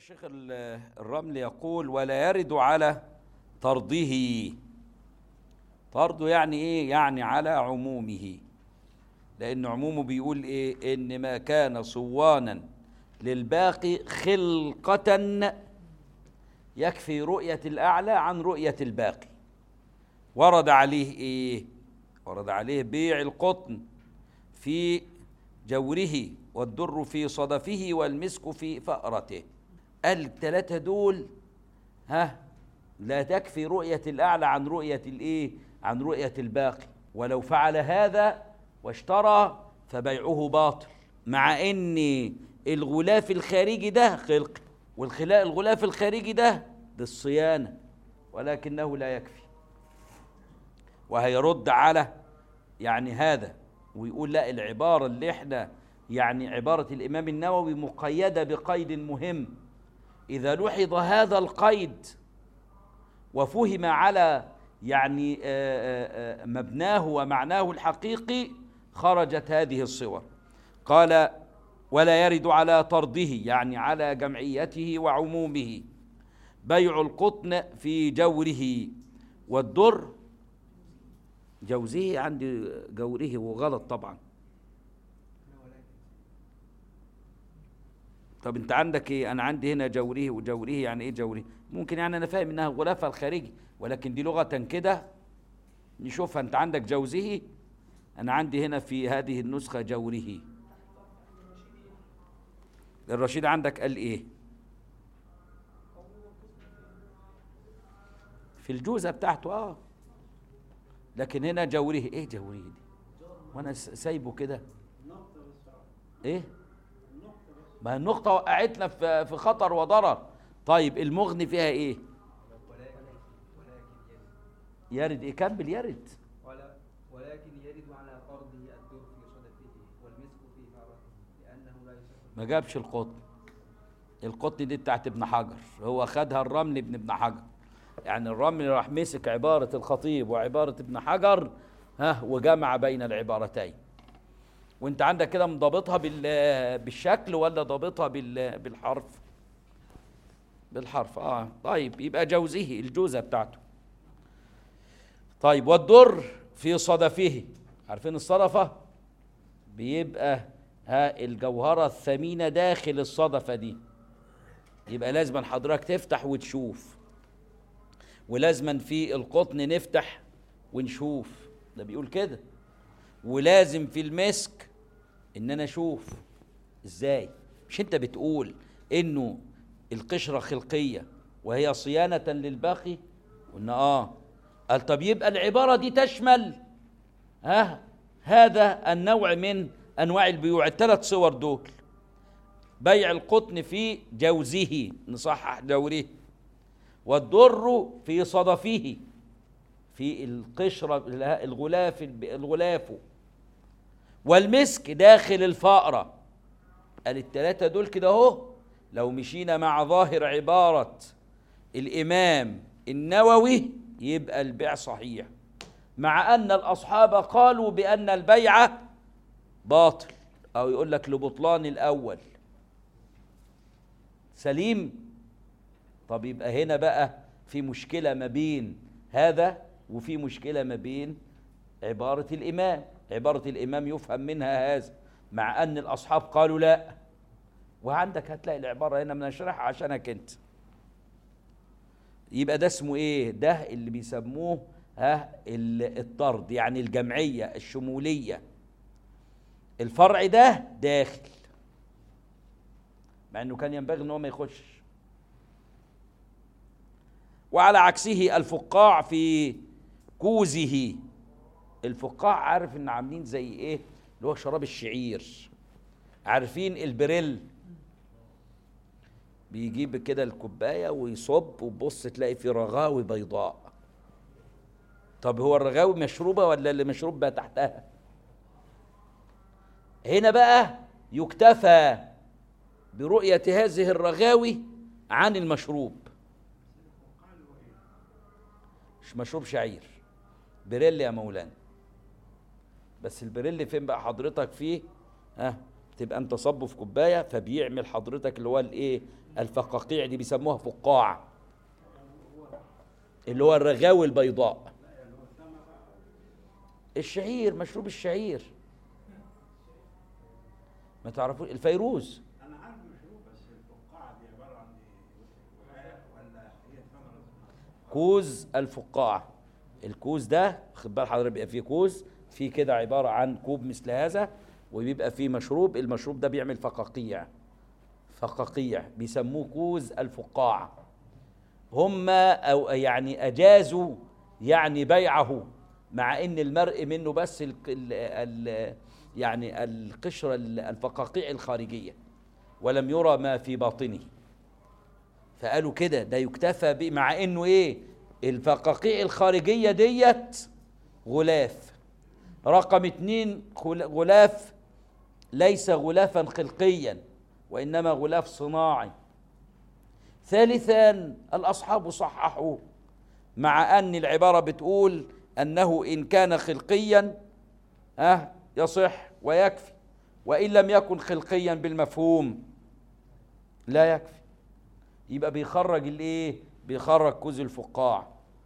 الشيخ ال- الرمل يقول ولا يرد على طرده طرده يعني ايه يعني على عمومه لان عمومه بيقول ايه ان ما كان صوانا للباقي خلقة يكفي رؤية الأعلى عن رؤية الباقي ورد عليه ايه ورد عليه بيع القطن في جوره والدر في صدفه والمسك في فأرته قال الثلاثة دول ها لا تكفي رؤية الأعلى عن رؤية الإيه؟ عن رؤية الباقي ولو فعل هذا واشترى فبيعه باطل مع إن الغلاف الخارجي ده خلق والخلاء الغلاف الخارجي ده ده الصيانة ولكنه لا يكفي وهيرد على يعني هذا ويقول لا العبارة اللي احنا يعني عبارة الإمام النووي مقيدة بقيد مهم إذا لوحظ هذا القيد وفهم على يعني آه، آه، آه، مبناه ومعناه الحقيقي خرجت هذه الصور قال ولا يرد على طرده يعني على جمعيته وعمومه بيع القطن في جوره والدر جوزه عندي جوره وغلط طبعا طب انت عندك ايه انا عندي هنا جوره وجوره يعني ايه جوره ممكن يعني انا فاهم انها غلافها الخارجي ولكن دي لغه كده نشوفها انت عندك جوزه انا عندي هنا في هذه النسخه جوره الرشيد عندك قال ايه في الجوزه بتاعته اه لكن هنا جوره ايه جوره دي وانا س- سايبه كده ايه ما النقطة وقعتنا في في خطر وضرر طيب المغني فيها ايه يرد ايه كمل يرد ولا ولكن يرد على فرضه الدر في صدفه والمسك في فارته لأنه لا يصح ما جابش القطن القطن دي بتاعت ابن حجر هو خدها الرمل ابن ابن حجر يعني الرمل راح مسك عبارة الخطيب وعبارة ابن حجر ها وجمع بين العبارتين وانت عندك كده مضابطها بال- بالشكل ولا ضابطها بال- بالحرف بالحرف اه طيب يبقى جوزه الجوزة بتاعته طيب والدر في صدفه عارفين الصدفة بيبقى ها الجوهرة الثمينة داخل الصدفة دي يبقى لازم حضرتك تفتح وتشوف ولازما في القطن نفتح ونشوف ده بيقول كده ولازم في المسك ان انا اشوف ازاي مش انت بتقول انه القشرة خلقية وهي صيانة للباقي قلنا اه قال طب يبقى العبارة دي تشمل ها هذا النوع من انواع البيوع الثلاث صور دول بيع القطن في جوزه نصحح دوره والدر في صدفه في القشرة الغلاف الغلاف والمسك داخل الفأرة قال التلاتة دول كده اهو لو مشينا مع ظاهر عبارة الإمام النووي يبقى البيع صحيح مع أن الأصحاب قالوا بأن البيع باطل أو يقول لك لبطلان الأول سليم طب يبقى هنا بقى في مشكلة ما بين هذا وفي مشكلة ما بين عبارة الإمام عبارة الإمام يفهم منها هذا مع أن الأصحاب قالوا لا وعندك هتلاقي العبارة هنا بنشرحها عشانك أنت يبقى ده اسمه إيه ده اللي بيسموه ها ال- الطرد يعني الجمعية الشمولية الفرع ده داخل مع انه كان ينبغي ان هو ما يخش وعلى عكسه الفقاع في كوزه الفقاع عارف ان عاملين زي ايه اللي هو شراب الشعير عارفين البريل بيجيب كده الكوبايه ويصب وبص تلاقي في رغاوي بيضاء طب هو الرغاوي مشروبه ولا اللي مشروب بقى تحتها هنا بقى يكتفى برؤية هذه الرغاوي عن المشروب مش مشروب شعير بريل يا مولانا بس البريل فين بقى حضرتك فيه ها تبقى انت صبه في كوبايه فبيعمل حضرتك اللي هو الايه الفقاقيع دي بيسموها فقاع اللي هو الرغاوي البيضاء الشعير مشروب الشعير ما تعرفوش الفيروز انا عارف مشروب بس الفقاعه دي عباره عن ايه؟ وعاء ولا هي ثمره؟ كوز الفقاعة الكوز ده خد بال حضرتك بيبقى فيه كوز فيه كده عبارة عن كوب مثل هذا وبيبقى فيه مشروب المشروب ده بيعمل فقاقيع فقاقيع بيسموه كوز الفقاعة هم أو يعني أجازوا يعني بيعه مع ان المرء منه بس ال ال ال يعني القشرة الفقاقيع الخارجية ولم يرى ما في باطنه فقالوا كده ده يكتفى به مع انه ايه الفقاقيع الخارجية ديت غلاف رقم اتنين غل- غلاف ليس غلافا خلقيا وإنما غلاف صناعي ثالثا الأصحاب صححوا مع أن العبارة بتقول أنه إن كان خلقيا أه يصح ويكفي وإن لم يكن خلقيا بالمفهوم لا يكفي يبقى بيخرج الايه بيخرج كوز الفقاع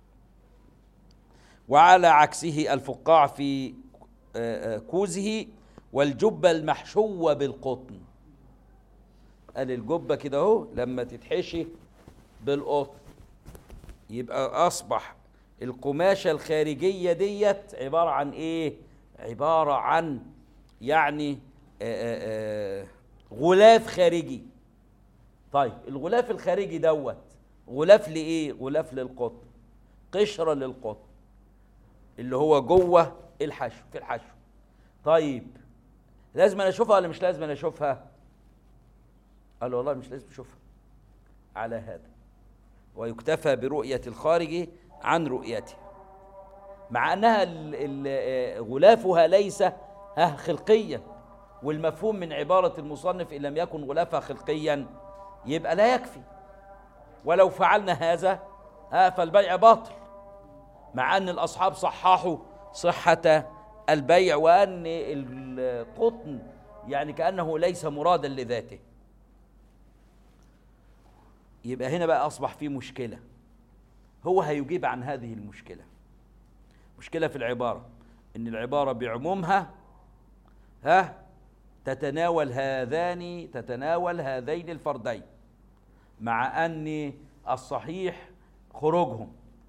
وعلى عكسه الفقاع في آه، آه، كوزه والجبة المحشوة بالقطن قال الجبة كده اهو لما تتحشي بالقطن يبقى أصبح القماشة الخارجية ديت عبارة عن إيه؟ عبارة عن يعني آه، آه، آه، غلاف خارجي طيب الغلاف الخارجي دوت غلاف لإيه؟ غلاف للقطن قشرة للقطن اللي هو جوه الحشو في الحشو طيب لازم أنا أشوفها ولا مش لازم أنا أشوفها؟ قال والله مش لازم أشوفها على هذا ويكتفى برؤية الخارج عن رؤيته مع أنها ال- ال- غلافها ليس ها خلقيا والمفهوم من عبارة المصنف إن لم يكن غلافها خلقيا يبقى لا يكفي ولو فعلنا هذا ها فالبيع باطل مع أن الأصحاب صححوا صحة البيع وأن القطن يعني كأنه ليس مرادا لذاته يبقى هنا بقى أصبح في مشكلة هو هيجيب عن هذه المشكلة مشكلة في العبارة إن العبارة بعمومها ها تتناول هذان تتناول هذين الفردين مع أن الصحيح خروجهم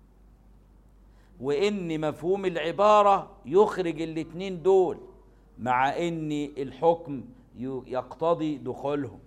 وإن مفهوم العبارة يخرج الاتنين دول مع أن الحكم ي- يقتضي دخولهم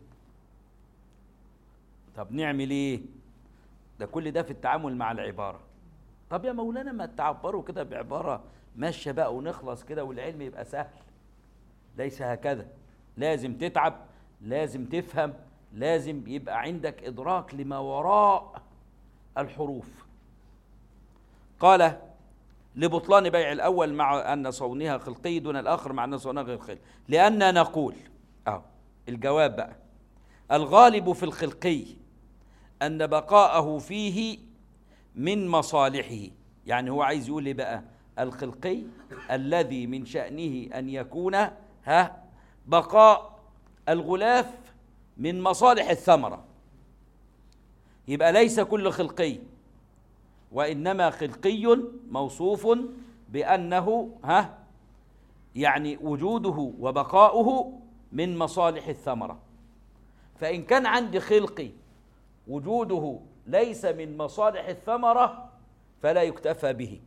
طب نعمل ايه ده كل ده في التعامل مع العبارة طب يا مولانا ما تعبروا كده بعبارة ماشية بقى ونخلص كده والعلم يبقى سهل ليس هكذا لازم تتعب لازم تفهم لازم يبقى عندك إدراك لما وراء الحروف قال لبطلان بيع الأول مع أن صونها خلقي دون الآخر مع أن صونها غير خلقي لأن نقول أهو الجواب بقى الغالب في الخلقي أن بقاءه فيه من مصالحه يعني هو عايز يقول ايه بقى الخلقي الذي من شأنه أن يكون ها بقاء الغلاف من مصالح الثمرة يبقى ليس كل خلقي وإنما خلقي موصوف بأنه ها يعني وجوده وبقاؤه من مصالح الثمره فإن كان عندي خلقي وجوده ليس من مصالح الثمرة فلا يكتفى به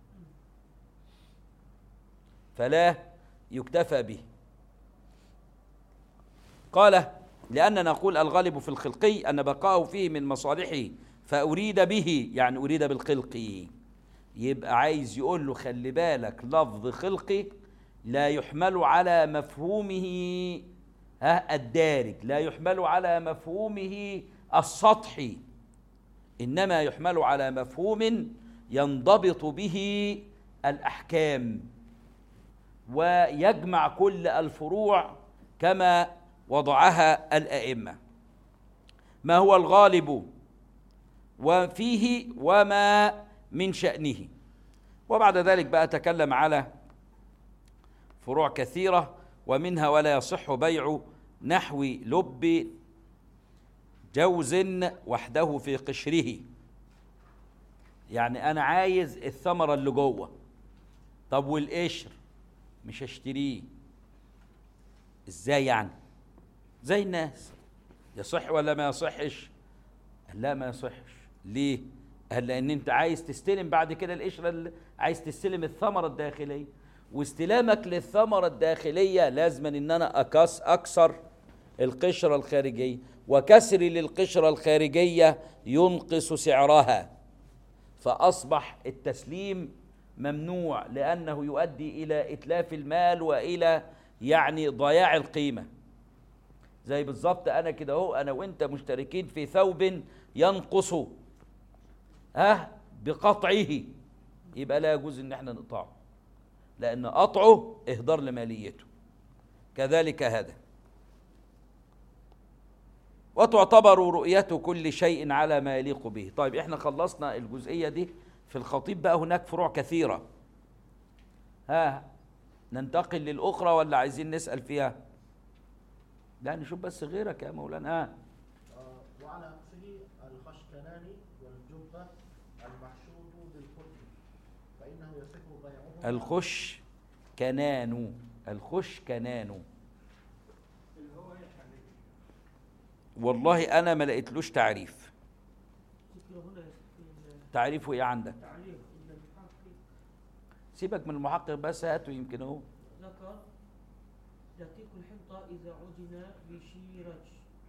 فلا يكتفى به قال لأننا نقول الغالب في الخلقي أن بقاءه فيه من مصالحه فأريد به يعني أريد بالخلقي يبقى عايز يقول له خلي بالك لفظ خلقي لا يحمل على مفهومه ها الدارج لا يحمل على مفهومه السطحي انما يحمل على مفهوم ينضبط به الاحكام ويجمع كل الفروع كما وضعها الائمه ما هو الغالب وفيه وما من شانه وبعد ذلك بقى تكلم على فروع كثيره ومنها ولا يصح بيع نحو لب جوز وحده في قشره يعني انا عايز الثمره اللي جوه طب والقشر مش هشتريه ازاي يعني زي الناس يصح ولا ما يصحش قال لا ما يصحش ليه قال لان انت عايز تستلم بعد كده القشره اللي عايز تستلم الثمره الداخليه واستلامك للثمره الداخليه لازما ان انا أكس اكسر القشره الخارجيه وكسري للقشره الخارجيه ينقص سعرها فاصبح التسليم ممنوع لانه يؤدي الى اتلاف المال والى يعني ضياع القيمه زي بالظبط انا كده اهو انا وانت مشتركين في ثوب ينقص ها بقطعه يبقى لا يجوز ان احنا نقطعه لان قطعه اهدار لماليته كذلك هذا وتعتبر رؤية كل شيء على ما يليق به طيب احنا خلصنا الجزئية دي في الخطيب بقى هناك فروع كثيرة ها ننتقل للأخرى ولا عايزين نسأل فيها لا نشوف بس غيرك يا مولانا ها آه، وعلى عكسه الخشتنان والجبة المحشود بالقطن فإنه يصح بيعهما الخش كنان الخش كنان اللي هو ايه حبيبي والله انا ما لقيتلوش تعريف ذكر هنا في تعريفه ايه عندك التعليق إن المحقق سيبك من المحقق بس هاته يمكن هو ذكر دقيق الحنطة إذا عجن بشيرج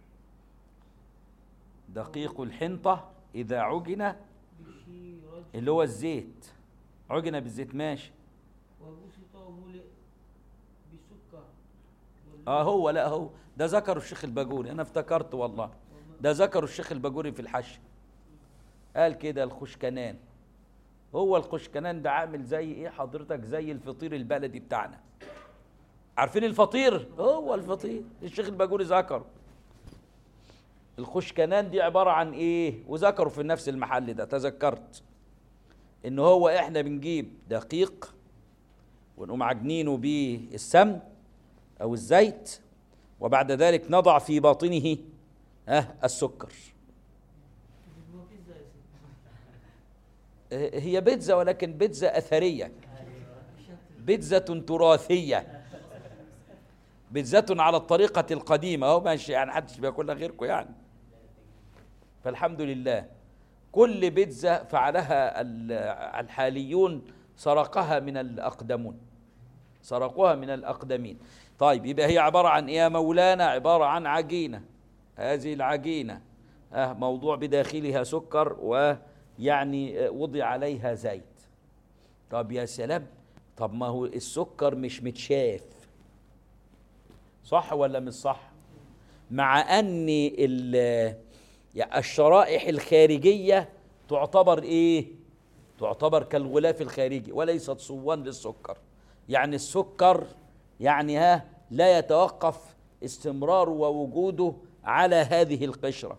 دقيق الحنطة إذا عجن بشيرج اللي هو الزيت عجن بالزيت ماشي وبسط وملئ بسكر اه هو لا هو ده ذكره الشيخ الباجوري انا افتكرت والله ده ذكره الشيخ الباجوري في الحش قال كده الخشكنان هو الخشكنان ده عامل زي ايه حضرتك زي الفطير البلدي بتاعنا عارفين الفطير هو الفطير الشيخ الباجوري ذكره الخشكنان دي عبارة عن ايه وذكروا في نفس المحل ده تذكرت ان هو احنا بنجيب دقيق ونقوم عجنينه بالسمن او الزيت وبعد ذلك نضع في باطنه اه السكر هو بيتزا يا سيدي آه، هي بيتزا ولكن بيتزا اثريه بيتزا تراثيه بيتزا على الطريقه القديمه اهو ماشي يعني محدش بياكلها غيركم يعني فالحمد لله كل بيتزا فعلها ال- الحاليون سرقها من الاقدمون سرقوها من الاقدمين طيب يبقى هي عباره عن ايه يا مولانا عباره عن عجينه هذه العجينه آه موضوع بداخلها سكر ويعني آه، وضع عليها زيت طب يا سلام طب ما هو السكر مش متشاف صح ولا مش صح مع ان ال- يعني الشرائح الخارجيه تعتبر ايه تعتبر كالغلاف الخارجي وليست صوان للسكر يعني السكر يعني ها لا يتوقف استمراره ووجوده على هذه القشره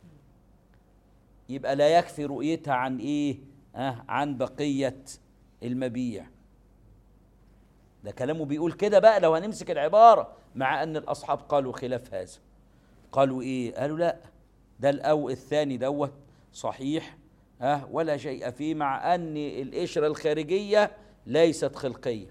يبقى لا يكفي رؤيتها عن ايه آه عن بقيه المبيع ده كلامه بيقول كده بقى لو هنمسك العباره مع ان الاصحاب قالوا خلاف هذا قالوا ايه قالوا لا ده الاو الثاني دوت صحيح ها ولا شيء فيه مع ان القشره الخارجيه ليست خلقيه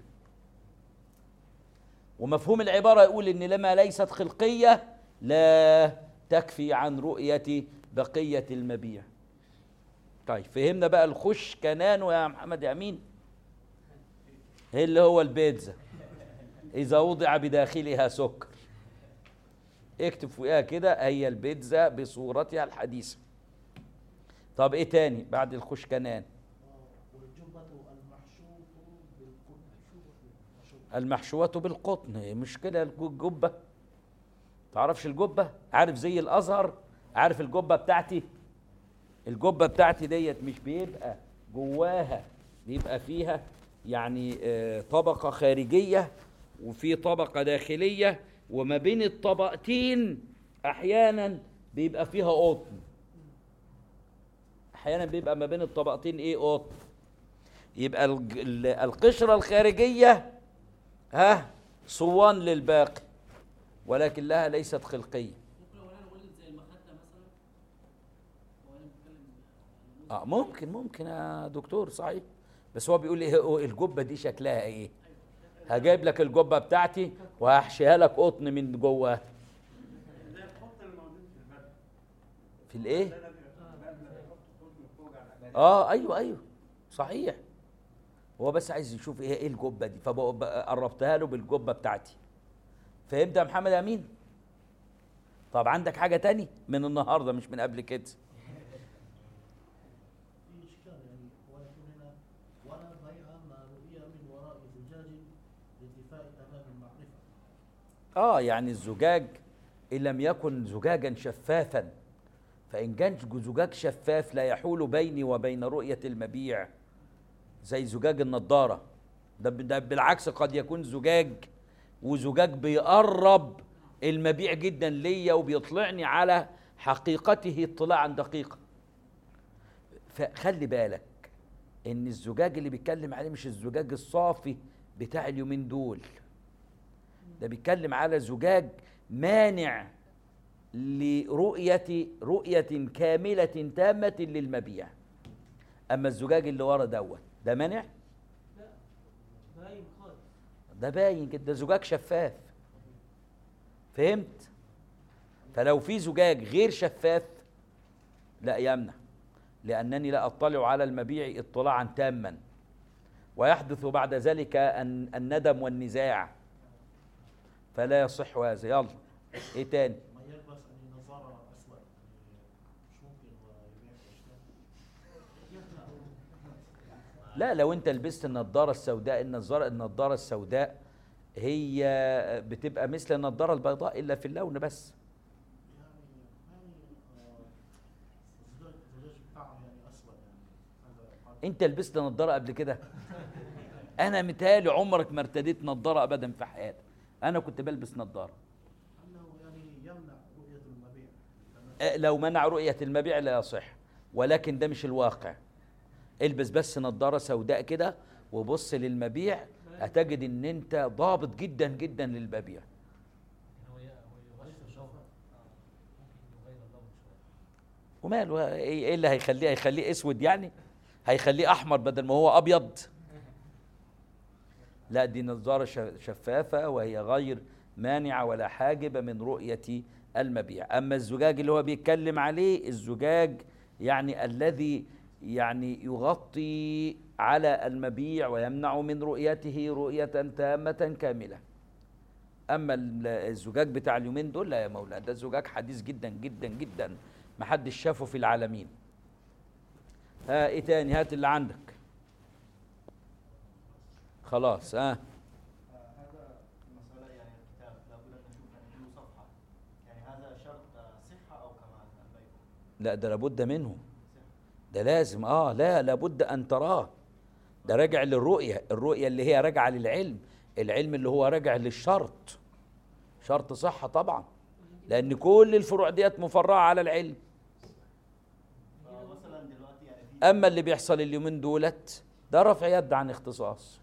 ومفهوم العباره يقول ان لما ليست خلقيه لا تكفي عن رؤيه بقيه المبيع طيب فهمنا بقى الخش كنانه يا محمد يا امين إيه اللي هو البيتزا اذا وضع بداخلها سكر اكتب فوقها كده هي البيتزا بصورتها الحديثه طب ايه تاني بعد الخشكنان آه، والجبة المحشوط بالقطن المحشوة بالقطن هي مشكلة الجبة تعرفش الجبة عارف زي الأزهر عارف الجبة بتاعتي الجبة بتاعتي ديت مش بيبقى جواها بيبقى فيها يعني آه، طبقة خارجية وفي طبقة داخلية وما بين الطبقتين أحيانا بيبقى فيها قطن أحيانا بيبقى ما بين الطبقتين إيه قطن يبقى الج- ال- القشرة الخارجية ها صوان للباقي ولكن لها ليست خلقية ممكن لو انا قلت زي المخدة مثلا اه ممكن ممكن يا دكتور صحيح بس هو بيقول ايه هو الجبه دي شكلها ايه هجيب لك الجبه بتاعتي وهحشيها لك قطن من جوه زي الخط اللي موجود في البلد في الايه ده اللي بيحط بيحط خط من فوق على اه ايوه ايوه صحيح هو بس عايز يشوف ايه ايه الجبه دي فقربتها له بالجبه بتاعتي فهمت يا محمد امين طب عندك حاجه تاني من النهارده مش من قبل كده في إشكال يعني هو يقول هنا ولا بيع ما رؤي من وراء زجاج لانتفاء تمام المعرفة اه يعني الزجاج ان لم يكن زجاجا شفافا فان كان زجاج شفاف لا يحول بيني وبين رؤيه المبيع زي زجاج النضاره ده ده بالعكس قد يكون زجاج وزجاج بيقرب المبيع جدا ليا وبيطلعني على حقيقته اطلاعا دقيقا فخلي بالك ان الزجاج اللي بيتكلم عليه مش الزجاج الصافي بتاع اليومين دول ده بيتكلم على زجاج مانع لرؤية رؤية كاملة تامة للمبيع أما الزجاج اللي ورا دوت ده مانع لا باين خالص ده باين كده ده زجاج شفاف فهمت فلو في زجاج غير شفاف لا يمنع لأنني لا أطلع على المبيع اطلاعا تاما ويحدث بعد ذلك الن- الندم والنزاع فلا يصح هذا يلا ايه تاني ما يلبس أن نظارة أسود يعني مش ممكن هو يبيع أشياء لا لو انت لبست النضاره السوداء النظاره النضاره السوداء هي بتبقى مثل النضاره البيضاء الا في اللون بس يعني يعني آه، الزجاج الزجاج بتاعهم يعني أسود يعني هذا قال- انت لبست نضاره قبل كده انا متهيألي عمرك ما ارتديت نضاره ابدا في حياتك انا كنت بلبس نضاره أنه يعني يمنع رؤية المبيع أه، لو منع رؤيه المبيع لا يصح ولكن ده مش الواقع البس بس نضاره سوداء كده وبص للمبيع هتجد ان انت ضابط جدا جدا للمبيع هو ي- هو يغير اللون اه ممكن يغير اللون شويه وماله ايه إيه اللي هيخليه هيخليه اسود يعني هيخليه احمر بدل ما هو ابيض لا دي نظاره ش- شفافه وهي غير مانعه ولا حاجبه من رؤيه المبيع اما الزجاج اللي هو بيتكلم عليه الزجاج يعني الذي يعني يغطي على المبيع ويمنع من رؤيته رؤيه تامه كامله اما ال- الزجاج بتاع اليومين دول لا يا مولانا ده زجاج حديث جدا جدا جدا ما حدش شافه في العالمين ها ايه تاني هات اللي عندك خلاص ها آه، هذا المسألة يعني الكتاب لابد أن نشوف يعني كل صفحة يعني هذا شرط آه، صحة أو كمال البيت لا ده لابد منه ده لازم اه لا لابد ان تراه ده راجع للرؤية الرؤية اللي هي راجعة للعلم العلم اللي هو راجع للشرط شرط صحة طبعا لأن كل الفروع ديت مفرعة على العلم فمثلا دلوقتي يعني في اما اللي بيحصل اليومين دولت ده رفع يد عن اختصاص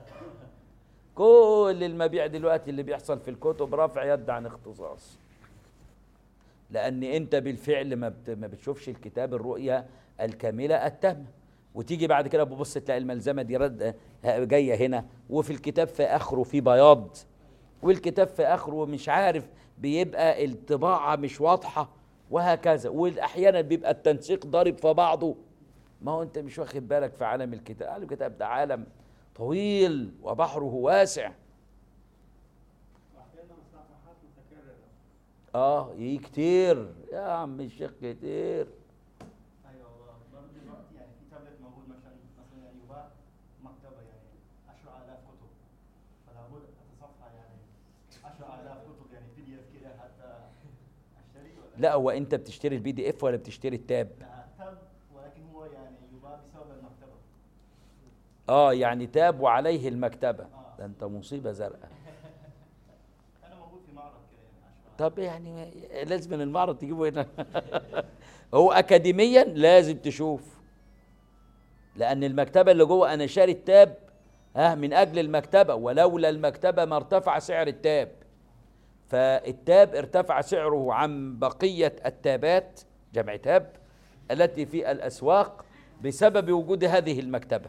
كل المبيع دلوقتي اللي بيحصل في الكتب رفع يد عن اختصاص لان انت بالفعل ما بت- ما بتشوفش الكتاب الرؤيه الكامله التامه وتيجي بعد كده ببص تلاقي الملزمه دي رد جايه هنا وفي الكتاب في اخره في بياض والكتاب في اخره مش عارف بيبقى الطباعه مش واضحه وهكذا واحيانا بيبقى التنسيق ضارب في بعضه ما هو انت مش واخد بالك في عالم الكتاب عالم الكتاب ده عالم طويل وبحره واسع واحيانا صفحات متكرره اه يجي كتير يا عم الشيخ كتير أيوة والله برضه دلوقتي يعني في تابلت موجود مثلا مثلا يعني يباع مكتبة يعني 10000 كتب فلا بد أتصفح يعني 10000 كتب يعني بي دي اف كده حتى أشتري ولا لا هو انت بتشتري البي دي اف ولا بتشتري التاب لا تاب ولكن هو يعني يباع بسبب المكتبة اه يعني تاب وعليه المكتبه ده انت مصيبه زرقاء أنا موجود في معرض كده يعني 10 طب يعني ما- لازم من المعرض تجيبه هنا هو اكاديميا لازم تشوف لان المكتبه اللي جوه انا شاري التاب ها من اجل المكتبه ولولا المكتبه ما ارتفع سعر التاب فالتاب ارتفع سعره عن بقيه التابات جمع تاب التي في الاسواق بسبب وجود هذه المكتبة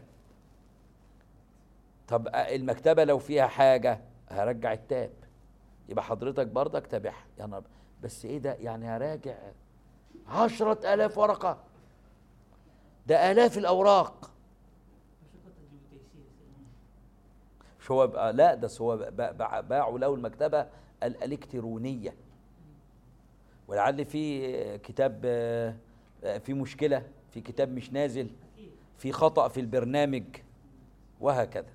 طب المكتبة لو فيها حاجة هرجع التاب يبقى حضرتك برضك تابعها يا نهار بس ايه ده يعني هراجع عشرة آلاف ورقة ده آلاف الأوراق عشان خاطر تجيب تيسير يا سيدي. مش هو بقى لا ده هو بقى- بقى- باعوا له المكتبة الإلكترونية ولعل في كتاب آه، آه، في مشكلة في كتاب مش نازل اكيد في خطأ في البرنامج وهكذا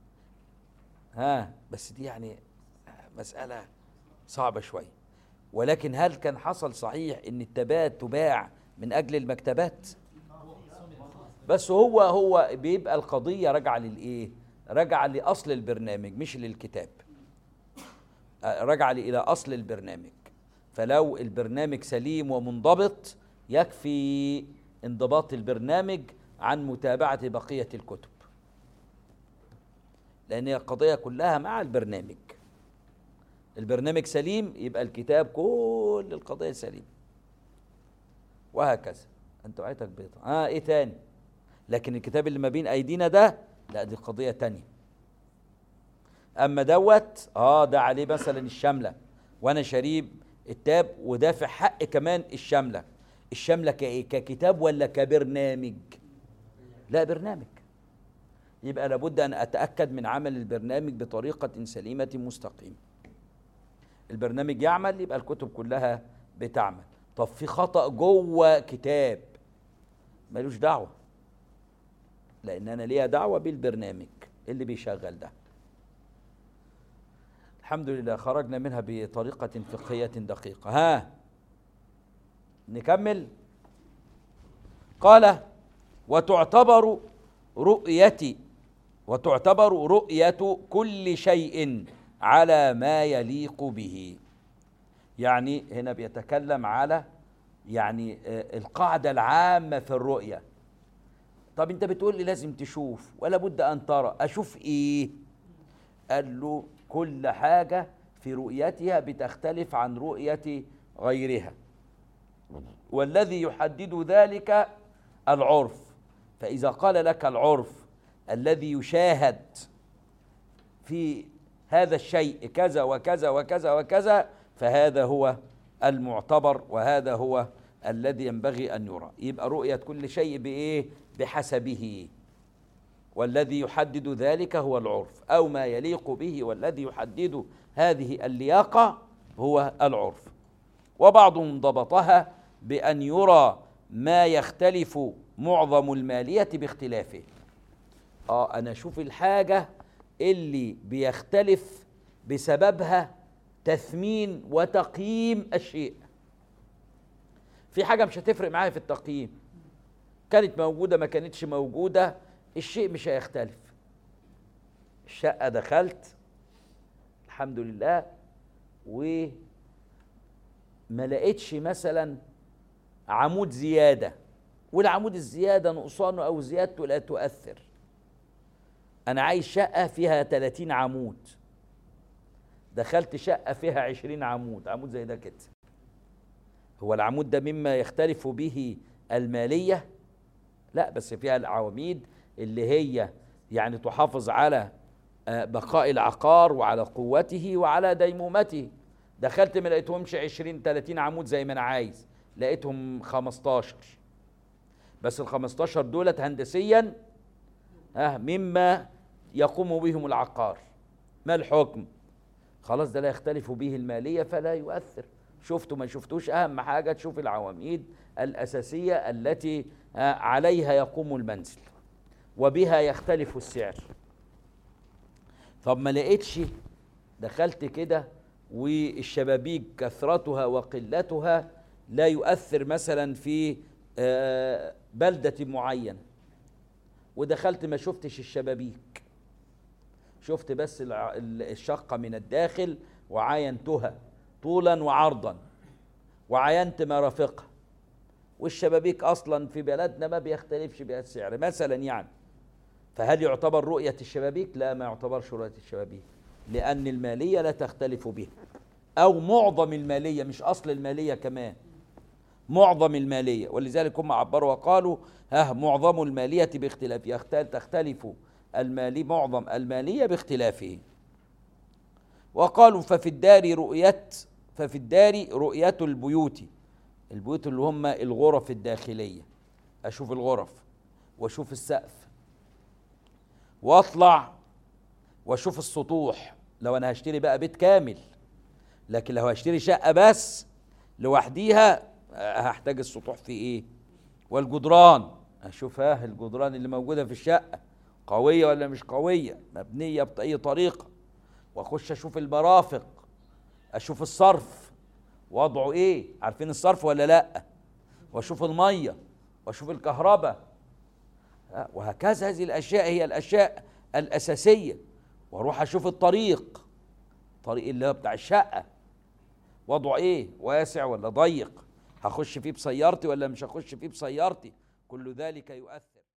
ها بس دي يعني مسألة صعبة شوية ولكن هل كان حصل صحيح ان التبات تباع من اجل المكتبات بس هو هو بيبقى القضية راجعة للايه راجعة لأصل البرنامج مش للكتاب آه، راجعة إلى أصل البرنامج فلو البرنامج سليم ومنضبط يكفي انضباط البرنامج عن متابعة بقية الكتب لأن هي القضية كلها مع البرنامج البرنامج سليم يبقى الكتاب كل القضية سليم وهكذا انت وعيتك بيضة اه ايه تاني لكن الكتاب اللي ما بين ايدينا ده لا دي قضية تانية اما دوت اه ده عليه مثلا الشملة وانا شريب التاب ودافع حق كمان الشملة الشملة كايه ككتاب ولا كبرنامج لا برنامج يبقى لابد ان اتاكد من عمل البرنامج بطريقه سليمه مستقيمه البرنامج يعمل يبقى الكتب كلها بتعمل طب في خطا جوه كتاب ملوش دعوه لان انا ليا دعوه بالبرنامج اللي بيشغل ده الحمد لله خرجنا منها بطريقه فقهيه دقيقه ها نكمل قال وتعتبر رؤية وتعتبر رؤية كل شيء على ما يليق به يعني هنا بيتكلم على يعني آه، القاعدة العامة في الرؤية طب انت بتقول لي لازم تشوف ولا بد ان ترى اشوف ايه قال له كل حاجة في رؤيتها بتختلف عن رؤية غيرها والذي يحدد ذلك العرف فإذا قال لك العرف الذي يشاهد في هذا الشيء كذا وكذا وكذا وكذا فهذا هو المعتبر وهذا هو الذي ينبغي أن يرى يبقى رؤية كل شيء بإيه بحسبه والذي يحدد ذلك هو العرف أو ما يليق به والذي يحدد هذه اللياقة هو العرف وبعضهم ضبطها بأن يرى ما يختلف معظم المالية باختلافه اه انا اشوف الحاجة اللي بيختلف بسببها تثمين وتقييم الشيء في حاجة مش هتفرق معايا في التقييم كانت موجودة ما كانتش موجودة الشيء مش هيختلف الشقة دخلت الحمد لله وما لقيتش مثلا عمود زيادة والعمود الزيادة نقصانه أو زيادته لا تؤثر أنا عايز شقة فيها 30 عمود دخلت شقة فيها 20 عمود عمود زي ده كده هو العمود ده مما يختلف به المالية لا بس فيها العواميد اللي هي يعني تحافظ على آه، بقاء العقار وعلى قوته وعلى ديمومته دخلت ما لقيتهمش 20 30 عمود زي ما انا عايز لقيتهم 15 بس ال 15 دولت هندسيا ها مما يقوم بهم العقار ما الحكم خلاص ده لا يختلف به المالية فلا يؤثر شفته ما شفتوش أهم حاجة تشوف العواميد الأساسية التي آه، عليها يقوم المنزل وبها يختلف السعر طب ما لقيتش دخلت كده والشبابيك كثرتها وقلتها لا يؤثر مثلا في آه، بلدة معينة ودخلت ما شفتش الشبابيك شفت بس الع- ال- الشقة من الداخل وعاينتها طولا وعرضا وعاينت مرافقها والشبابيك اصلا في بلدنا ما بيختلفش بها السعر مثلا يعني فهل يعتبر رؤية الشبابيك؟ لا ما يعتبرش رؤية الشبابيك لأن المالية لا تختلف بها أو معظم المالية مش أصل المالية كمان معظم الماليه ولذلك هم عبروا وقالوا ها معظم الماليه باختلاف يختل تختلف المالي معظم الماليه باختلافه وقالوا ففي الدار رؤية ففي الدار رؤية البيوت البيوت اللي هم الغرف الداخلية أشوف الغرف وأشوف السقف وأطلع وأشوف السطوح لو أنا هشتري بقى بيت كامل لكن لو هشتري شقة بس لوحديها آه، هحتاج السطوح في إيه والجدران أشوف ها الجدران اللي موجودة في الشقة قوية ولا مش قوية مبنية بأي طريقة واخش اشوف المرافق اشوف الصرف وضعه ايه عارفين الصرف ولا لا واشوف الميه واشوف الكهرباء ها، وهكذا هذه الاشياء هي الاشياء الاساسيه واروح اشوف الطريق الطريق اللي هو بتاع الشقه وضعه ايه واسع ولا ضيق هخش فيه بسيارتي ولا مش هخش فيه بسيارتي كل ذلك يؤثر